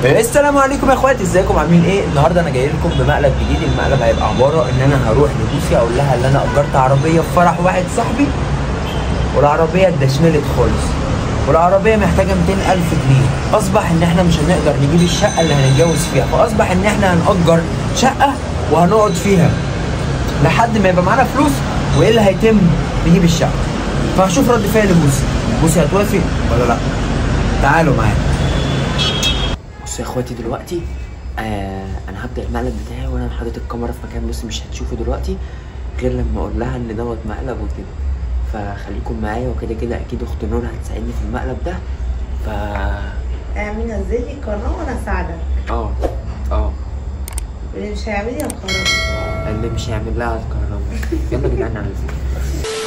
السلام عليكم يا اخواتي ازيكم عاملين ايه النهارده انا جاي لكم بمقلب جديد المقلب هيبقى عباره ان انا هروح لبوسي اقول لها ان انا اجرت عربيه في فرح واحد صاحبي والعربيه اتدشملت خالص والعربيه محتاجه 200 الف جنيه اصبح ان احنا مش هنقدر نجيب الشقه اللي هنتجوز فيها فاصبح ان احنا هنأجر شقه وهنقعد فيها لحد ما يبقى معانا فلوس وايه اللي هيتم نجيب الشقه فهشوف رد فعل بوسي بوسي هتوافق ولا لا تعالوا معايا بصوا يا اخواتي دلوقتي آه انا هبدا المقلب بتاعي وانا حاطط الكاميرا في مكان بص مش هتشوفوا دلوقتي غير لما اقول لها ان دوت مقلب وكده فخليكم معايا وكده كده اكيد اخت نور هتساعدني في المقلب ده ف اعملي نزلي قناه وانا اساعدك اه اه اللي مش هيعملي هنخرجه اللي مش هيعمل لها الكهرباء يلا يا جدعان على الفيديو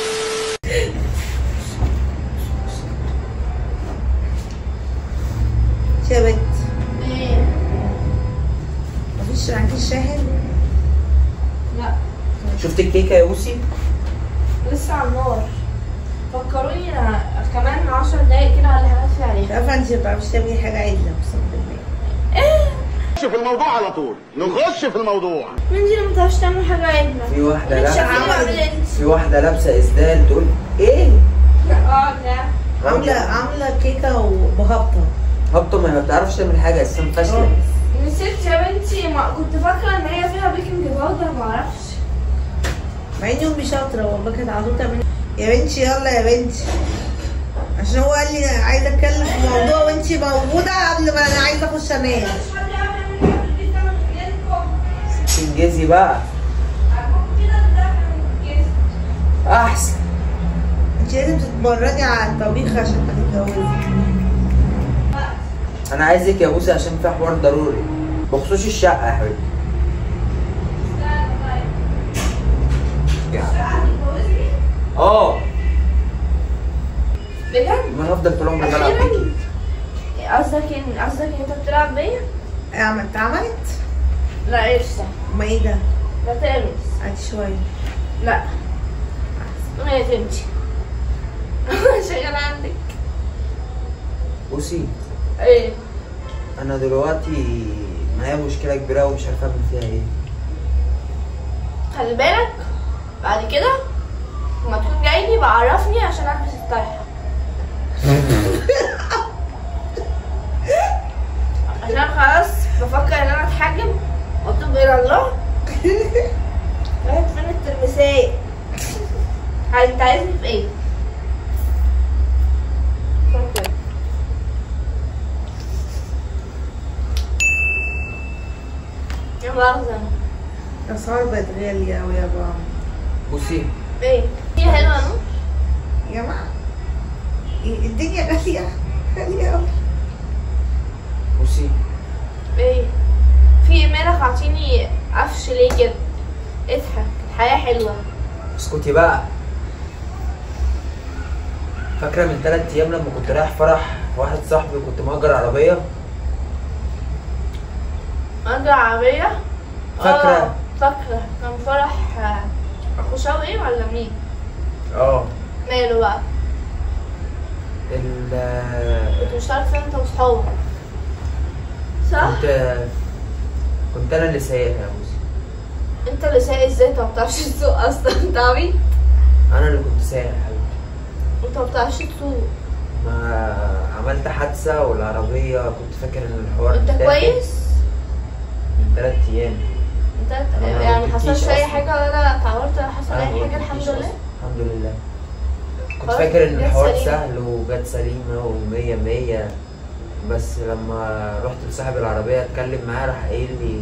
يا بنت ايه مفيش عندكيش شاهد لا شفت الكيكه يا بوسي لسه على النار فكروني أنا كمان عشر دقايق كده ولا حاجه في عليها عارفه انت ما بتعرفيش تعملي حاجه عدله اقسم بالله نخش في الموضوع على طول نخش في الموضوع من دي اللي ما بتعرفش تعمل حاجه عدله في واحده مش لابسه عارفه اعمل انت في واحده لابسه اسدال تقول ايه اه لا عامله عامله كيكه وبهبطه هبطه ما بتعرفش تعمل حاجه اساسا فاشله نسيت يا بنتي ما كنت فاكره ان هي فيها بيكنج باودر ما اعرفش مع اني امي شاطره والله كانت على طول تعمل يا بنتي يلا يا بنتي عشان هو قال لي عايزه اتكلم في موضوع وانت موجوده قبل ما انا عايزه اخش انام تنجزي بقى احسن انت لازم تتمرني على الطبيخ عشان تتجوزي انا عايزك يا بوسي عشان في حوار ضروري بخصوص الشقه يا حبيبي اه بجد ما انا هفضل طول عمري بلعب اخيرا بيكي قصدك ان قصدك ان انت بتلعب بيا؟ عملت عملت لا ايه لسه ما ايه ده لا تلمس قعدت شويه لا ما يا بنتي شغال عندك بوسي ايه انا دلوقتي معايا مشكله كبيره قوي مش عارف اعمل فيها ايه خلي بالك بعد كده لما تكون جاي لي بعرفني عشان البس الطرحه عشان خلاص بفكر ان انا اتحجب واتوب الى الله رايح فين الترمسيه عايز انت عايزني في ايه؟ فكر. يا مؤاخذة الاسعار بقت غاليه قوي يا بابا بوسي ايه؟ هي حلوة نو؟ يا جماعه إيه، الدنيا غاليه غاليه قوي بوسي ايه؟ في امبارح عاطيني قفش ليه كده؟ اضحك الحياة حلوة اسكتي بقى فاكره من ثلاث ايام لما كنت رايح فرح واحد صاحبي وكنت مأجر عربيه أجر عربية فاكرة؟ آه، فاكرة كان فرح آه، أخو شوقي ولا مين؟ اه ماله بقى؟ ال كنت مشترك فيه أنت وصحابك صح؟ كنت كنت انا اللي سايقها يا بوسي أنت اللي سايق ازاي أنت مبتعرفش تسوق أصلا أنت عبيط انا اللي كنت سايق يا حبيبي أنت مبتعرفش تسوق ما عملت حادثه والعربيه كنت فاكر ان الحوار أنت اتاخد كويس؟ من ثلاث ايام أنت أنا ما يعني قلتلكيش حصلش أي أصلاً. حاجة ولا اتعورت ولا حصل أنا أي ما حاجة قلتلكيش الحمد أصلاً. لله الحمد لله كنت خلاص، فاكر ان جت الحوار سليمة. سهل وجت سليمه ومية مية بس لما رحت لصاحب العربيه اتكلم معاه راح قايل لي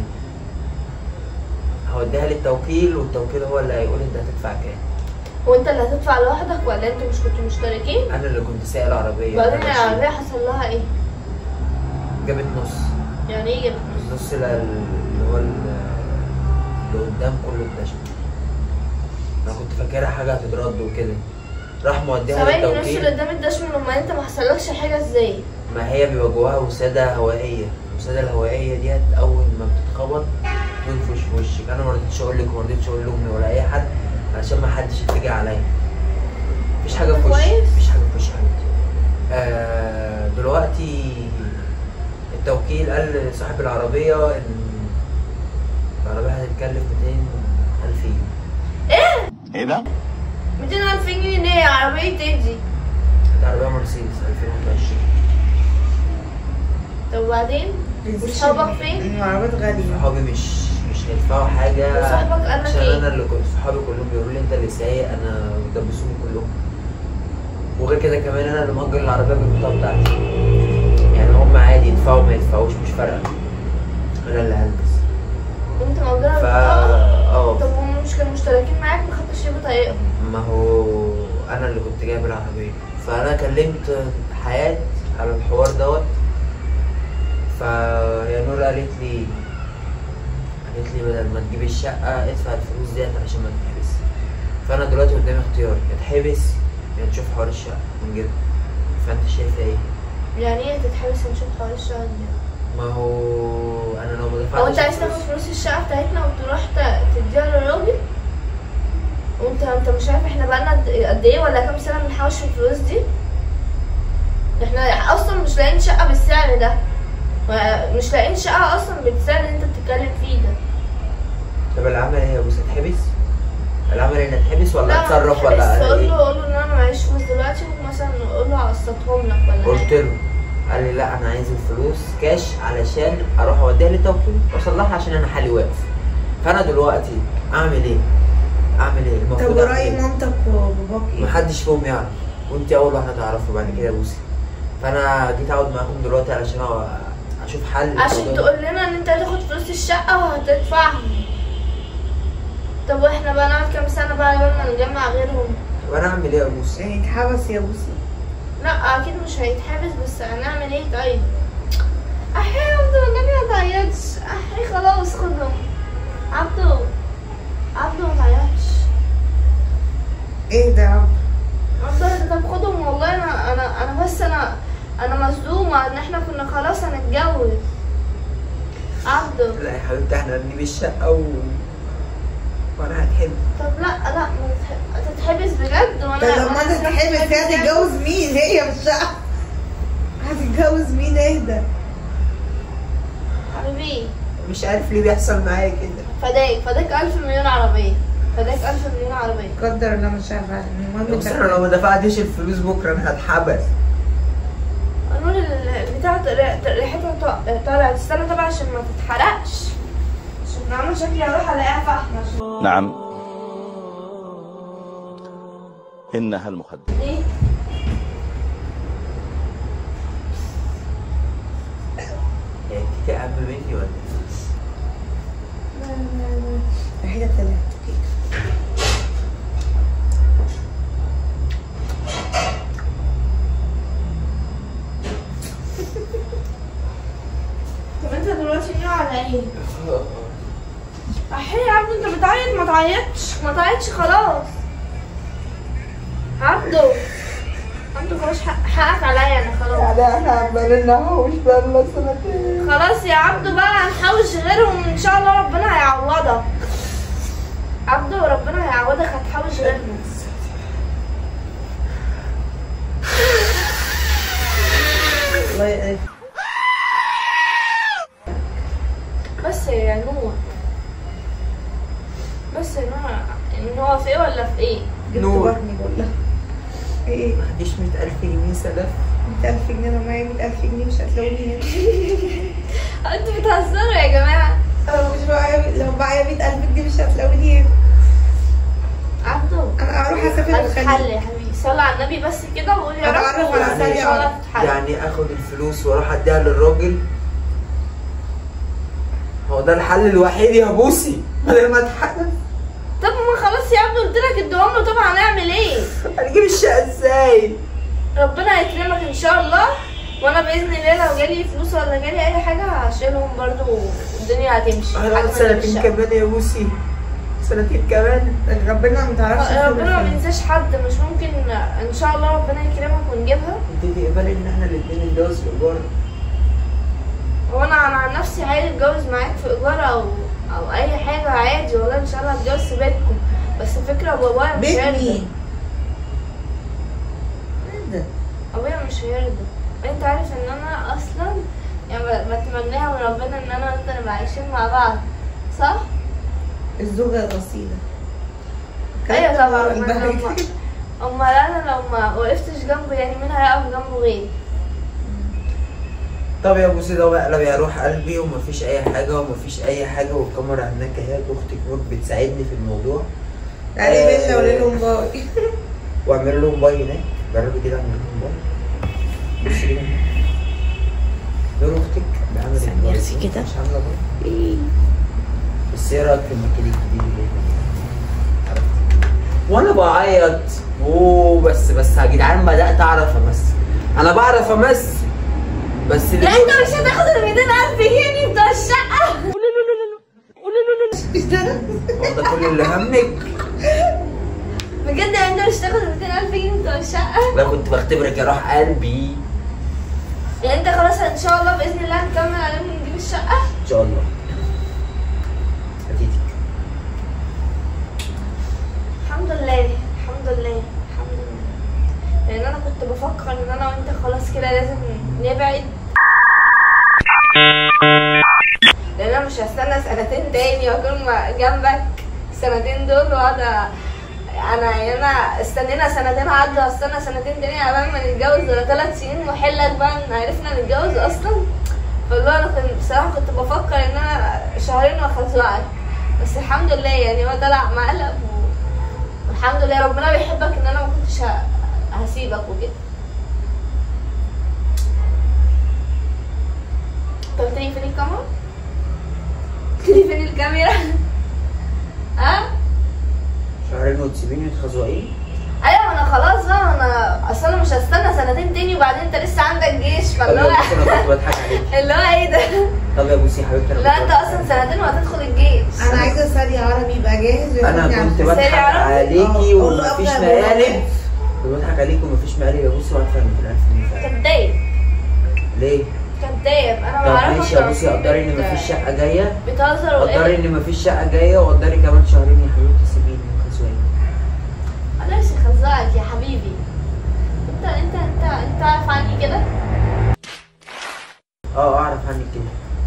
هوديها للتوكيل والتوكيل هو اللي هيقول انت هتدفع كام وأنت اللي هتدفع لوحدك ولا أنتوا مش كنتوا مشتركين؟ انا اللي كنت سايق العربيه بعدين أنا ماشي. العربية حصل لها إيه؟ جابت نص يعني إيه جبت النص اللي اللي هو ال- اللي قدام كله اتدشم انا كنت فاكرها حاجه هتترد وكده راح موديها ثواني نفس اللي للتوكيل قدام الدشمن لما انت ما حصلكش حاجه ازاي ما هي بيبقى جواها وساده هوائيه الوساده الهوائيه ديت اول ما بتتخبط تنفش في وشك انا ما رضيتش اقول لك وما رضيتش اقول لامي ولا اي حد عشان ما حدش يتجه عليا مفيش حاجه في وشي كويس. مفيش حاجه في وشي حبيبتي آه دلوقتي التوكيل الوكيل قال لصاحب العربيه ان العربيه هتتكلف 200000 جنيه ايه ده؟ 200000 جنيه ليه عربية ايه دي؟ كانت عربيه مرسيدس 2021 طب وبعدين؟ وصحابك فين؟ العربيات غالية صحابي مش مش هيدفعوا حاجه وصاحبك قال لك عشان ايه؟ انا اللي كنت صحابي كلهم بيقولوا لي انت اللي سايق انا دبسوني كلهم وغير كده كمان انا اللي مأجر العربيه بالبطاقه بتاعتي يعني هم عادي يدفعوا ما يدفعوش مش فارقه انا اللي هلبس وانت مأجرها فا بالبطاقة؟ اه طب هم مش كانوا مشتركين معاك ما خدتش ايه بطايقهم ما هو انا اللي كنت جايب العربيه فانا كلمت حياة على الحوار دوت فهي نور قالت لي قالت لي بدل ما تجيب الشقه ادفع الفلوس ديت عشان ما تتحبس فانا دلوقتي قدامي اختيار يا تحبس يا تشوف حوار الشقه ونجيبها فانت شايفه ايه يعني ايه تتحبس ونشوف حوار الشهر ده؟ ما هو انا لو ما دفعتش هو انت عايز الفلوس- تاخد فلوس الشقة بتاعتنا وتروح ت- تديها للراجل؟ وانت انت مش عارف احنا بقالنا قد قد ايه ولا كام سنة بنحوش في الفلوس دي؟ احنا اصلا مش لاقيين شقة بالسعر ده ما- مش لاقيين شقة اصلا بالسعر اللي انت بتتكلم فيه ده طب العمل ايه يا بوس هتحبس؟ العمل ايه اتحبس ولا لا اتصرف ما ولا تحبس، قول ايه؟ له قول له ان انا معيش فلوس دلوقتي ومثلا قول له هقسطهم لك ولا قلت حاجة له قال لي لا انا عايز الفلوس كاش علشان اروح اوديها للتوكيل واصلحها عشان انا حالي واقف فانا دلوقتي اعمل ايه؟ اعمل ايه؟ طب المفروض أعمل ورأي إيه؟ مامتك وباباك ايه؟ محدش فيهم يعرف وانت اول واحده تعرفه بعد كده يا بوسي فانا جيت اقعد معاكم دلوقتي علشان أ- اشوف حل عشان للموضوع ده. تقول لنا ان انت هتاخد فلوس الشقة وهتدفعهم طب واحنا بقى نقعد كام سنة بقى قبل ما نجمع غيرهم طب انا اعمل ايه يا بوسي؟ يعني اتحبس يا بوسي لا اكيد مش هيتحبس بس هنعمل ايه طيب احي يا عبدو والنبي ما تعيطش احي خلاص خدهم عبدو عبدو ما تعيطش ايه ده يا عم؟ عبدو طب خدهم والله انا انا انا بس انا انا مصدومة ان احنا كنا خلاص هنتجوز عبدو لا يا حبيبتي احنا هنجيب الشقه و... وانا هتحب طب لا لا ما تتح- تتحبس بجد وانا طب لما انت وأنا تتحبس هي هتتجوز مين؟ هي مش شقة هتتجوز مين اهدى؟ حبيبي مش عارف ليه بيحصل معايا كده فداك فداك ألف مليون عربية فداك ألف مليون عربية قدر الله مش عارفة المهم بس انا لو ما دفعتش الفلوس بكره انا هتحبس النور البتاع ريحتها طا- طالعة استنى طبعا عشان ما تتحرقش عشان عامل شكلي هروح الاقيها فحمة نعم إنها المخدرات ليه؟ يعني انت اهم مني ولا إيه؟ ريحتها طلعت طب انت دلوقتي ناوي على ايه؟ احي يا عبدو انت بتعيط ما تعيطش ما تعيطش خلاص عبدو عبدو خلاص حق- حقك عليا انا خلاص يعني احنا عمالين نحوش بقالنا سنتين خلاص يا عبدو بقى هنحوش غيرهم ان شاء الله ربنا هيعوضك عبدو ربنا هيعوضك هتحوش غيرهم الله يقرف بس يا نور بس يا نور ان هو في ايه ولا في ايه جبت نور. بطني كلها ايه ما عنديش 100000 جنيه سلف 100000 جنيه انا معايا 100000 جنيه مش هتلاقوني هنا انتوا بتهزروا يا جماعه انا مش معايا لو معايا 100000 جنيه مش هتلاقوني هنا عبدو انا هروح اسافر هتتحل الخليج يا حبيبي صلي على النبي بس كده وقول يا رب أتعرف على وإن سريع. شاء الله تتحل يعني اخد الفلوس واروح اديها للراجل هو ده الحل الوحيد يا بوسي بدل ما اتحبس طب ما خلاص يا عبدو قلت لك اديهم له طبعا هنعمل ايه هنجيب الشقه ازاي؟ ربنا يكرمك ان شاء الله وانا باذن الله لو جالي فلوس ولا جالي اي حاجه هشيلهم برضو والدنيا هتمشي هنقعد حاجة من سنتين الشقة. كمان يا بوسي سنتين كمان ربنا ما تعرفش ربنا ما بينساش حد مش ممكن ان شاء الله ربنا يكرمك ونجيبها انت تقبلي ان احنا الاثنين نتجوز في ايجار هو انا انا عن نفسي عادي اتجوز معاك في ايجار او او اي حاجه عادي والله ان شاء الله اتجوز في بيتكم بس الفكره بابايا مش بيت هيرضى مين؟ ايه ده؟ ابويا مش هيرضى انت عارف ان انا اصلا يعني ب- بتمناها من ربنا ان انا وانت نبقى عايشين مع بعض صح؟ الزوجة الأصيلة ايوه طبعا كلام ما قلبها أنا- امال انا لو ما وقفتش جنبه يعني مين هيقف جنبه غيري؟ طب يا بوسي ده مقلب يا روح قلبي ومفيش اي حاجه ومفيش اي حاجه والكاميرا هناك اهي اختك نور بتساعدني في الموضوع تعالي آه. بينا وليلهم باي واعمل لهم باي هناك جربي كده اعمل لهم باي بصي كده نور اختك بعمل ثانية الباي. ارسي كده. مش عامله باي بس ايه رايك في المكان الجديد اللي هنا؟ وانا بعيط اوه بس بس يا جدعان بدات اعرف امثل انا بعرف امثل بس اللي لا انت مش هتاخد ال 200000 جنيه بتوع الشقة هو ده كل اللي همك بجد يعني انت مش هتاخد ال 200000 جنيه بتوع الشقة لا كنت بختبرك يا روح قلبي يعني انت خلاص ان شاء الله باذن الله هنكمل عليهم ونجيب الشقة ان شاء الله هتيجي الحمد لله الحمد لله الحمد لله لان انا كنت بفكر ان انا وانت خلاص كده لازم نبعد لان انا مش هستنى سنتين تاني واكون مع- جنبك السنتين دول واقعد أ- انا يعني انا استنينا سنتين عدوا هستنى سنتين تاني عبال ما نتجوز ولا ثلاث سنين وحلك بقى ان عرفنا نتجوز اصلا فاللي هو انا كنت بصراحه كنت بفكر ان انا شهرين واخلعك بس الحمد لله يعني هو طلع مقلب و... والحمد لله ربنا بيحبك ان انا ما كنتش ه- هسيبك وكده انت قلت لي فين الكاميرا؟ قلت لي فين الكاميرا؟ ها؟ شهرين وتسيبيني وتخزوقيني ايوه انا خلاص بقى انا اصل انا مش هستنى سنتين تاني وبعدين انت لسه عندك جيش طب فاللي يا هو بوسي انا كنت بضحك عليك اللي هو ايه ده؟ طب يا بوسي يا حبيبتي انا لا كنت انت بضحك اصلا عليك. سنتين وهتدخل الجيش انا عايزه ساري عربي يبقى جاهز انا وياخدني كنت على بضحك ساري عربي؟ عليكي اه، قول له ومفيش أبدأ بالعربي. مقالب كنت بضحك عليكي ومفيش مقالب يا بوسي وهدفع 200000 جنيه فعلا. كداب ليه؟ كداب انا طب بعرفك ماشي يا بوسي قدري ان مفيش شقه جايه بتهزر قدري وايه؟ ان مفيش شقه جايه وقدري كمان شهرين يا حبيبتي سيبيني وخزوقيني معلش خزعك يا حبيبي انت انت انت انت عارف عني كده؟ اه اعرف عنك كده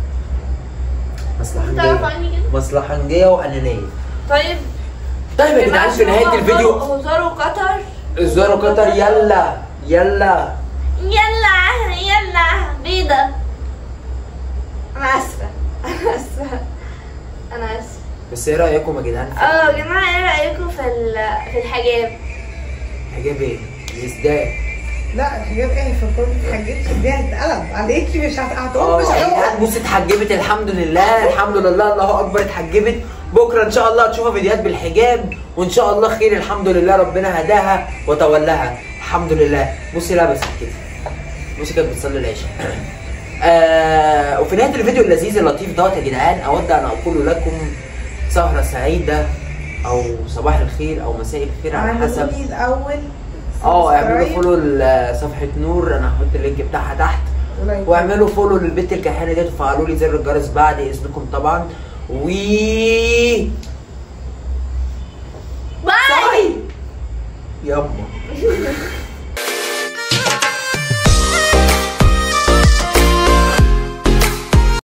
انت عارف مصلحجيه عني كده؟ مصلحجيه وانانيه طيب طيب يا جدعان في نهايه الفيديو هزار قطر الزوار قطر يلا يلا يلا يلا بيضة انا اسفة انا اسفة انا اسفة بس ايه رايكم يا جدعان في اه يا جماعة ايه رأيكم في ال- في الحجاب؟ حجاب ايه؟ الازداد لا الحجاب ايه فكرت اتحجبت دي هتتقلب عليكي مش هت- هتقوم اه مش يا جدعان هتقوم بص اتحجبت الحمد لله الحمد لله الله اكبر اتحجبت بكره ان شاء الله هتشوفها فيديوهات بالحجاب وان شاء الله خير الحمد لله ربنا هداها وتولاها الحمد لله بصي لابسه كده بصي كانت بتصلي العشاء آه وفي نهايه الفيديو اللذيذ اللطيف دوت يا جدعان اود ان اقول لكم سهره سعيده او صباح الخير او مساء الخير على حسب عملوا لي الاول اه اعملوا subscribe فولو لصفحه نور انا هحط اللينك بتاعها تحت ولايك. واعملوا فولو للبت الكحيانه ديت وفعلوا لي زر الجرس بعد اذنكم طبعا و باي يلا